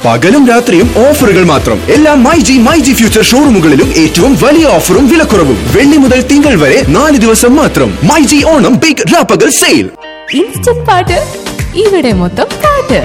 പകലും രാത്രിയും ഓഫറുകൾ മാത്രം എല്ലാ My G My G Future ഷോറൂമുകളിലും ഏറ്റവും വലിയ ഓഫറും വിലക്കുറവും വെള്ളി മുതൽ തിങ്കൾ വരെ നാല് ദിവസം മാത്രം മൈ ജി ഓണം ബിഗ് രാപ്പകൽ സെയിൽ ഇൻസ്റ്റന്റ് പാട്ട് ഇവിടെ മൊത്തം പാട്ട്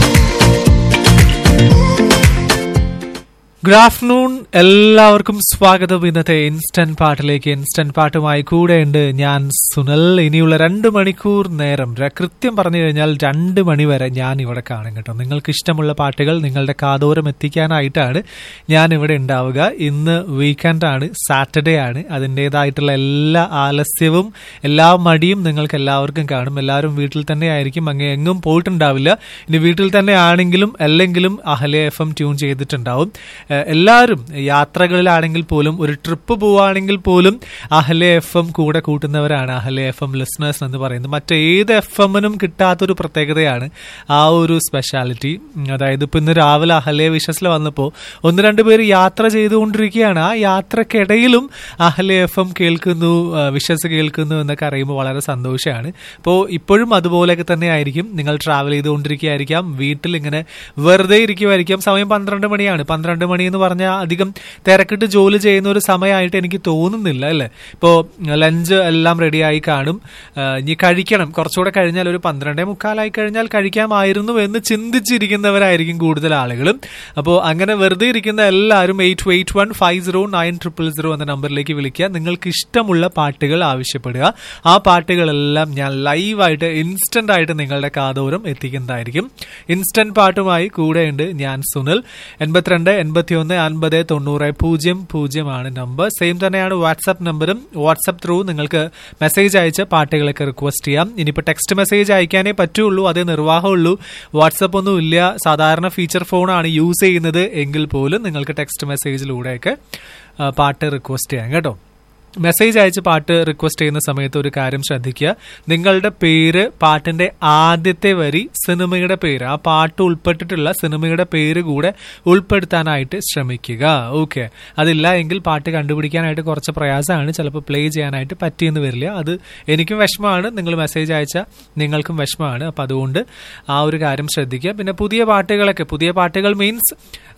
ഗുഡ് ആഫ്റ്റർനൂൺ എല്ലാവർക്കും സ്വാഗതം ഇന്നത്തെ ഇൻസ്റ്റന്റ് പാട്ടിലേക്ക് ഇൻസ്റ്റന്റ് പാട്ടുമായി കൂടെയുണ്ട് ഞാൻ സുനൽ ഇനിയുള്ള രണ്ട് മണിക്കൂർ നേരം ര- കൃത്യം പറഞ്ഞു കഴിഞ്ഞാൽ രണ്ട് മണി വരെ ഞാൻ ഇവിടെ കാണും കേട്ടോ നിങ്ങൾക്ക് ഇഷ്ടമുള്ള പാട്ടുകൾ നിങ്ങളുടെ കാതോരം എത്തിക്കാനായിട്ടാണ് ഞാൻ ഇവിടെ ഉണ്ടാവുക ഇന്ന് വീക്കെൻഡ് ആണ് സാറ്റർഡേ ആണ് അതിൻ്റെതായിട്ടുള്ള എല്ലാ ആലസ്യവും എല്ലാ മടിയും നിങ്ങൾക്ക് എല്ലാവർക്കും കാണും എല്ലാവരും വീട്ടിൽ തന്നെ ആയിരിക്കും അങ്ങ് എങ്ങും പോയിട്ടുണ്ടാവില്ല ഇനി വീട്ടിൽ തന്നെ ആണെങ്കിലും അല്ലെങ്കിലും അഹലെ എഫ് എം ട്യൂൺ ചെയ്തിട്ടുണ്ടാവും ഏഹ് എല്ലാവരും യാത്രകളിലാണെങ്കിൽ പോലും ഒരു ട്രിപ്പ് പോവുകയാണെങ്കിൽ പോലും അഹലെ എഫ് എം കൂടെ കൂട്ടുന്നവരാണ് അഹലെ എഫ് എം ലിസണേഴ്സ് എന്ന് പറയുന്നത് മറ്റേത് എഫ് എമ്മിനും കിട്ടാത്തൊരു പ്രത്യേകതയാണ് ആ ഒരു സ്പെഷ്യാലിറ്റി അതായത് ഇപ്പൊ ഇന്ന് രാവിലെ അഹലെ വിഷസിൽ വന്നപ്പോൾ ഒന്ന് രണ്ട് പേര് യാത്ര ചെയ്തുകൊണ്ടിരിക്കുകയാണ് ആ യാത്രക്കിടയിലും അഹലെ എഫ് എം കേൾക്കുന്നു ആ, വിഷസ് കേൾക്കുന്നു എന്നൊക്കെ അറിയുമ്പോൾ വളരെ സന്തോഷമാണ് അപ്പോൾ ഇപ്പോഴും അതുപോലെയൊക്കെ തന്നെ ആയിരിക്കും നിങ്ങൾ ട്രാവൽ ചെയ്തുകൊണ്ടിരിക്കുകയായിരിക്കാം വീട്ടിൽ ഇങ്ങനെ വെറുതെ ഇരിക്കുമായിരിക്കാം സമയം പന്ത്രണ്ട് മണിയാണ് പന്ത്രണ്ട് മണി എന്ന് പറഞ്ഞാൽ അധികം തിരക്കിട്ട് ജോലി ചെയ്യുന്ന ഒരു സമയമായിട്ട് എനിക്ക് തോന്നുന്നില്ല അല്ലേ ഇപ്പോൾ ലഞ്ച് എല്ലാം റെഡിയായി കാണും ആ, ഇനി കഴിക്കണം കുറച്ചുകൂടെ കഴിഞ്ഞാൽ ഒരു പന്ത്രണ്ടേ മുക്കാലായി കഴിഞ്ഞാൽ കഴിക്കാമായിരുന്നു എന്ന് ചിന്തിച്ചിരിക്കുന്നവരായിരിക്കും കൂടുതൽ ആളുകളും അപ്പോൾ അങ്ങനെ വെറുതെ ഇരിക്കുന്ന എല്ലാവരും eight eight one five zero nine triple zero എന്ന നമ്പറിലേക്ക് വിളിക്കുക നിങ്ങൾക്ക് ഇഷ്ടമുള്ള പാട്ടുകൾ ആവശ്യപ്പെടുക ആ പാട്ടുകളെല്ലാം ഞാൻ ലൈവായിട്ട് ഇൻസ്റ്റന്റ് ആയിട്ട് നിങ്ങളുടെ കാതോരം എത്തിക്കുന്നതായിരിക്കും ഇൻസ്റ്റന്റ് പാട്ടുമായി കൂടെയുണ്ട് ഞാൻ സുനിൽ എൺപത്തിരണ്ട് എൺപത്തി ഒന്ന് അൻപത് തൊണ്ണൂറ് പൂജ്യം പൂജ്യമാണ് നമ്പർ സെയിം തന്നെയാണ് വാട്സാപ്പ് നമ്പറും വാട്സാപ്പ് ത്രൂ നിങ്ങൾക്ക് മെസ്സേജ് അയച്ച് പാട്ടുകളൊക്കെ റിക്വസ്റ്റ് ചെയ്യാം ഇനിയിപ്പോൾ ടെക്സ്റ്റ് മെസ്സേജ് അയക്കാനേ പറ്റുള്ളൂ അതേ നിർവാഹമുള്ളൂ വാട്സപ്പ് ഒന്നും ഇല്ല സാധാരണ ഫീച്ചർ ഫോണാണ് യൂസ് ചെയ്യുന്നത് എങ്കിൽ പോലും നിങ്ങൾക്ക് ടെക്സ്റ്റ് മെസ്സേജിലൂടെയൊക്കെ ആ, പാട്ട് റിക്വസ്റ്റ് ചെയ്യാം കേട്ടോ മെസ്സേജ് അയച്ച് പാട്ട് റിക്വസ്റ്റ് ചെയ്യുന്ന സമയത്ത് ഒരു കാര്യം ശ്രദ്ധിക്കുക നിങ്ങളുടെ പേര് പാട്ടിന്റെ ആദ്യത്തെ വരി സിനിമയുടെ പേര് ആ പാട്ട് ഉൾപ്പെട്ടിട്ടുള്ള സിനിമയുടെ പേര് കൂടെ ഉൾപ്പെടുത്താനായിട്ട് ശ്രമിക്കുക ഓക്കെ അതില്ല എങ്കിൽ പാട്ട് കണ്ടുപിടിക്കാനായിട്ട് കുറച്ച് പ്രയാസമാണ് ചിലപ്പോൾ പ്ലേ ചെയ്യാനായിട്ട് പറ്റിയെന്ന് വരില്ല അത് എനിക്കും വിഷമമാണ് നിങ്ങൾ മെസ്സേജ് അയച്ചാൽ നിങ്ങൾക്കും വിഷമമാണ് അപ്പം അതുകൊണ്ട് ആ ഒരു കാര്യം ശ്രദ്ധിക്കുക പിന്നെ പുതിയ പാട്ടുകളൊക്കെ പുതിയ പാട്ടുകൾ മീൻസ്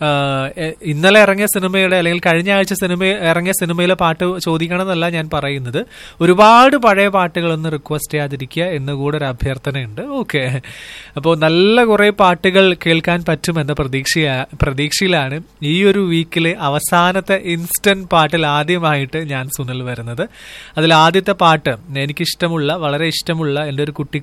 ഇന്നലെ ഇറങ്ങിയ സിനിമയുടെ അല്ലെങ്കിൽ കഴിഞ്ഞ ആഴ്ച സിനിമ ഇറങ്ങിയ സിനിമയിലെ പാട്ട് ചോദിക്കണം എന്നല്ല ഞാൻ പറയുന്നത് ഒരുപാട് പഴയ പാട്ടുകളൊന്ന് റിക്വസ്റ്റ് ചെയ്യാതിരിക്കുക എന്ന് കൂടെ ഒരു അഭ്യർത്ഥനയുണ്ട് ഓക്കെ അപ്പോൾ നല്ല കുറേ പാട്ടുകൾ കേൾക്കാൻ പറ്റുമെന്ന പ്രതീക്ഷ പ്രതീക്ഷയിലാണ് ഈ ഒരു വീക്കിലെ അവസാനത്തെ ഇൻസ്റ്റന്റ് പാട്ടിൽ ആദ്യമായിട്ട് ഞാൻ സുനിൽ വരുന്നത് അതിൽ ആദ്യത്തെ പാട്ട് എനിക്കിഷ്ടമുള്ള വളരെ ഇഷ്ടമുള്ള എൻ്റെ ഒരു കുട്ടി